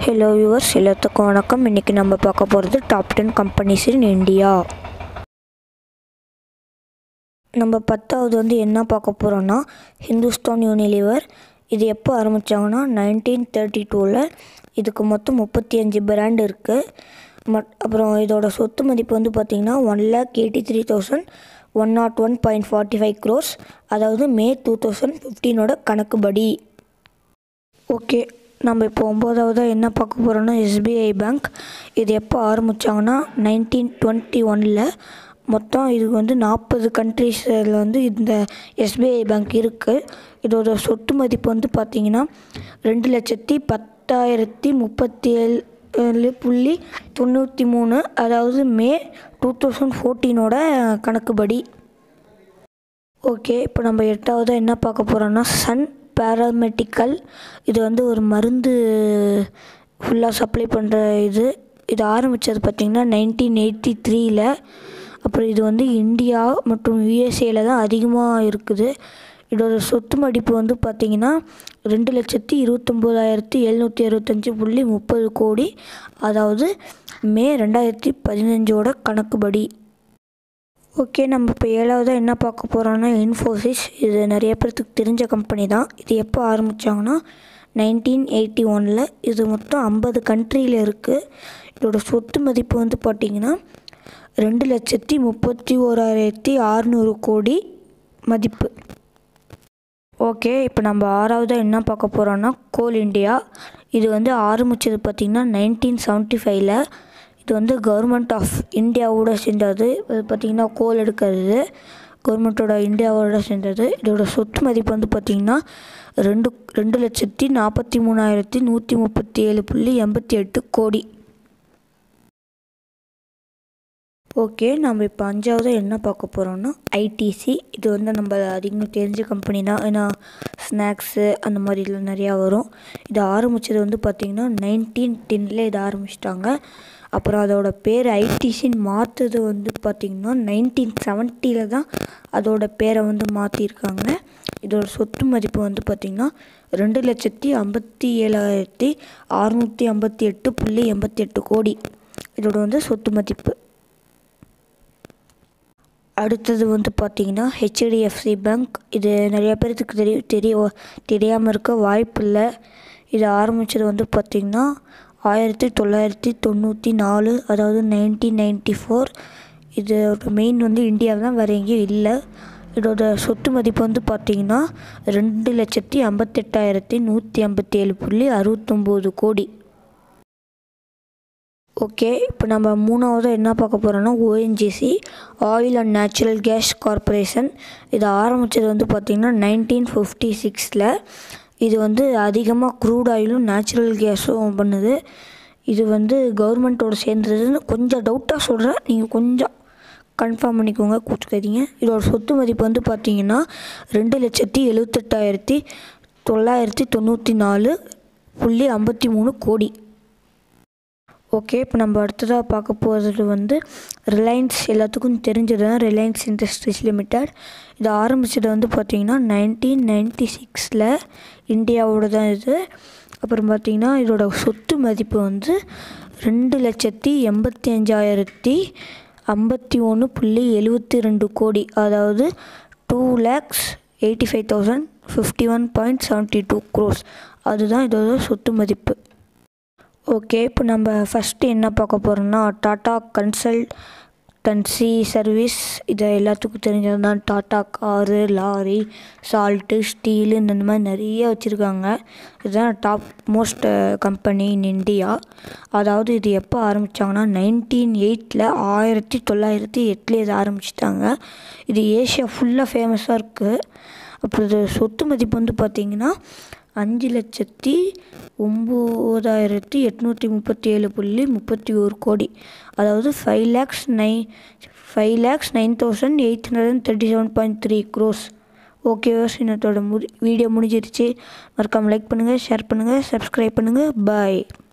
hello viewers எல்லாத்துக்கும் வணக்கம் இன்றைக்கி நம்ம பார்க்க போகிறது top ten companies in India நம்ம பத்தாவது வந்து என்ன பார்க்க போகிறோன்னா ஹிந்துஸ்தான் யூனிலிவர் இது எப்போ ஆரம்பித்தாங்கன்னா நைன்டீன் தேர்ட்டி டூவில் இதுக்கு மொத்தம் முப்பத்தி அஞ்சு பிராண்ட் இருக்குது மட் அப்புறம் இதோட சொத்து மதிப்பு வந்து பார்த்திங்கன்னா one lakh eighty three thousand one not one point forty five crores அதாவது மே டூ தௌசண்ட் ஃபிஃப்டீனோட கணக்குப்படி ஓகே நம்ம இப்போ ஒம்போதாவதாக என்ன பார்க்க போகிறோன்னா எஸ்பிஐ பேங்க் இது எப்போ ஆரம்பித்தாங்கன்னா நைன்டீன் டுவெண்ட்டி ஒனில் மொத்தம் இது வந்து நாற்பது கண்ட்ரீஸில் வந்து இந்த எஸ்பிஐ பேங்க் இருக்குது இதோட சொத்து மதிப்பு வந்து பார்த்திங்கன்னா ரெண்டு லட்சத்தி பத்தாயிரத்தி முப்பத்தி ஏழு ஏழு புள்ளி தொண்ணூற்றி மூணு அதாவது மே டூ தௌசண்ட் ஃபோர்டீனோட கணக்குப்படி ஓகே இப்போ நம்ம எட்டாவது என்ன பார்க்க போகிறோன்னா சன் பேராமெடிக்கல் இது வந்து ஒரு மருந்து ஃபுல்லாக சப்ளை பண்ணுற இது இது ஆரம்பித்தது பார்த்திங்கன்னா நைன்டீன் எயிட்டி த்ரீயில் அப்புறம் இது வந்து இந்தியா மற்றும் யூஎஸ்ஏல தான் அதிகமாக இருக்குது இதோட சொத்து மதிப்பு வந்து பார்த்திங்கன்னா ரெண்டு லட்சத்தி இருபத்தொம்போதாயிரத்தி எழுநூற்றி அறுபத்தஞ்சி புள்ளி முப்பது கோடி அதாவது மே ரெண்டாயிரத்தி பதினஞ்சோட கணக்குப்படி ஓகே நம்ம இப்போ ஏழாவதாக என்ன பார்க்க போகிறோன்னா இன்ஃபோசிஸ் இது நிறைய பேர்த்துக்கு தெரிஞ்ச கம்பெனி தான் இது எப்போ ஆரம்பித்தாங்கன்னா நைன்டீன் எயிட்டி ஒனில் இது மொத்தம் ஐம்பது கண்ட்ரியில் இருக்குது இதோட சொத்து மதிப்பு வந்து பார்த்திங்கன்னா ரெண்டு லட்சத்தி முப்பத்தி ஓராயிரத்தி அறநூறு கோடி மதிப்பு ஓகே இப்போ நம்ம ஆறாவதாக என்ன பார்க்க போகிறோன்னா கோல் இண்டியா இது வந்து ஆரம்பித்தது பார்த்திங்கன்னா நைன்டீன் செவன்ட்டி ஃபைவ்ல இது வந்து கவர்மெண்ட் ஆஃப் இந்தியாவோட சேர்ந்தது இது பார்த்திங்கன்னா கோல் எடுக்கிறது கவர்மெண்ட்டோட இந்தியாவோட சேர்ந்தது இதோட சொத்து மதிப்பு வந்து பார்த்திங்கன்னா ரெண்டு ரெண்டு லட்சத்தி நாற்பத்தி மூணாயிரத்தி நூற்றி முப்பத்தி ஏழு புள்ளி எண்பத்தி எட்டு கோடி ஓகே நம்ம இப்போ அஞ்சாவது என்ன பார்க்க போகிறோம்னா ஐடிசி இது வந்து நம்ம அதிகமாக தெரிஞ்ச கம்பெனி தான் ஏன்னா ஸ்நாக்ஸு அந்த மாதிரிலாம் நிறையா வரும் இது ஆரம்பித்தது வந்து பார்த்திங்கன்னா நைன்டீன் டென்னில் இது ஆரம்பிச்சிட்டாங்க அப்புறம் அதோட பேர் ஐடிசின்னு மாற்றுறது வந்து பார்த்திங்கன்னா நைன்டீன் செவன்ட்டியில் தான் அதோட பேரை வந்து மாற்றிருக்காங்க இதோட சொத்து மதிப்பு வந்து பார்த்திங்கன்னா ரெண்டு லட்சத்தி ஐம்பத்தி ஏழாயிரத்தி அறநூற்றி ஐம்பத்தி எட்டு புள்ளி எண்பத்தி எட்டு கோடி இதோட வந்து சொத்து மதிப்பு அடுத்தது வந்து பார்த்திங்கன்னா ஹெச்டிஎஃப்சி பேங்க் இது நிறைய பேர்த்துக்கு தெரிய தெரிய தெரியாமல் இருக்க வாய்ப்பு இல்லை இது ஆரம்பித்தது வந்து பார்த்திங்கன்னா ஆயிரத்தி தொள்ளாயிரத்தி தொண்ணூற்றி நாலு அதாவது நைன்டீன் நைன்ட்டி ஃபோர் இதோட மெயின் வந்து இந்தியாவில் தான் வேறு எங்கேயும் இல்லை இதோட சொத்து மதிப்பு வந்து பார்த்திங்கன்னா ரெண்டு லட்சத்தி ஐம்பத்தெட்டாயிரத்தி நூற்றி ஐம்பத்தி ஏழு புள்ளி அறுபத்தொம்போது கோடி ஓகே இப்போ நம்ம மூணாவது என்ன பார்க்க போகிறோன்னா ONGC oil and natural gas corporation இது ஆரம்பித்தது வந்து பார்த்திங்கன்னா நைன்டீன் ஃபிஃப்டி சிக்ஸில் இது வந்து அதிகமாக க்ரூட் ஆயிலும் நேச்சுரல் கேஸும் பண்ணுது இது வந்து கவர்மெண்ட்டோட சேர்ந்ததுன்னு கொஞ்சம் டவுட்டாக சொல்கிறேன் நீங்கள் கொஞ்சம் கன்ஃபார்ம் பண்ணிக்கோங்க கூச்சுக்காதீங்க இதோட சொத்து மதிப்பு வந்து பார்த்திங்கன்னா ரெண்டு லட்சத்தி எழுபத்தெட்டாயிரத்தி தொள்ளாயிரத்தி தொண்ணூற்றி நாலு புள்ளி ஐம்பத்தி மூணு கோடி ஓகே இப்போ நம்ம அடுத்ததாக பார்க்க போகிறது வந்து ரிலையன்ஸ் எல்லாத்துக்கும் தெரிஞ்சது தான் ரிலையன்ஸ் இண்டஸ்ட்ரீஸ் லிமிடெட் இது ஆரம்பித்தது வந்து பார்த்திங்கன்னா நைன்டீன் நைன்ட்டி சிக்ஸில் இந்தியாவோட தான் இது அப்புறம் பார்த்திங்கன்னா இதோட சொத்து மதிப்பு வந்து ரெண்டு லட்சத்தி எண்பத்தி அஞ்சாயிரத்தி ஐம்பத்தி ஒன்று புள்ளி எழுபத்தி ரெண்டு கோடி அதாவது two lakhs eighty five thousand fifty one point seventy two crores அதுதான் இதோட சொத்து மதிப்பு ஓகே இப்போ நம்ம ஃபஸ்ட்டு என்ன பார்க்க போகிறோம்னா டாட்டா கன்சல்டன்சி சர்வீஸ் இது எல்லாத்துக்கும் தெரிஞ்சது தான் Tata car lorry salt steel இந்த மாதிரி நிறைய வச்சுருக்காங்க இதுதான் top most company in India அதாவது இது எப்போ ஆரம்பித்தாங்கன்னா நைன்டீன் எயிட்டில் ஆயிரத்தி தொள்ளாயிரத்தி எட்டில் இது ஆரம்பிச்சிட்டாங்க இது ஏஷியா ஃபுல்லாக ஃபேமஸாக இருக்குது அப்புறம் இது சொத்து மதிப்பு வந்து பார்த்திங்கன்னா அஞ்சு லட்சத்தி ஒம்போதாயிரத்தி எட்நூற்றி முப்பத்தி ஏழு புள்ளி முப்பத்தி ஒரு கோடி அதாவது five lakhs nine five lakhs nine thousand eight hundred and thirty seven point three crores okay இன்னத்தோட முடி வீடியோ முடிஞ்சிருச்சு மறக்காமல் லைக் பண்ணுங்கள் ஷேர் பண்ணுங்கள் சப்ஸ்கிரைப் பண்ணுங்கள் பாய்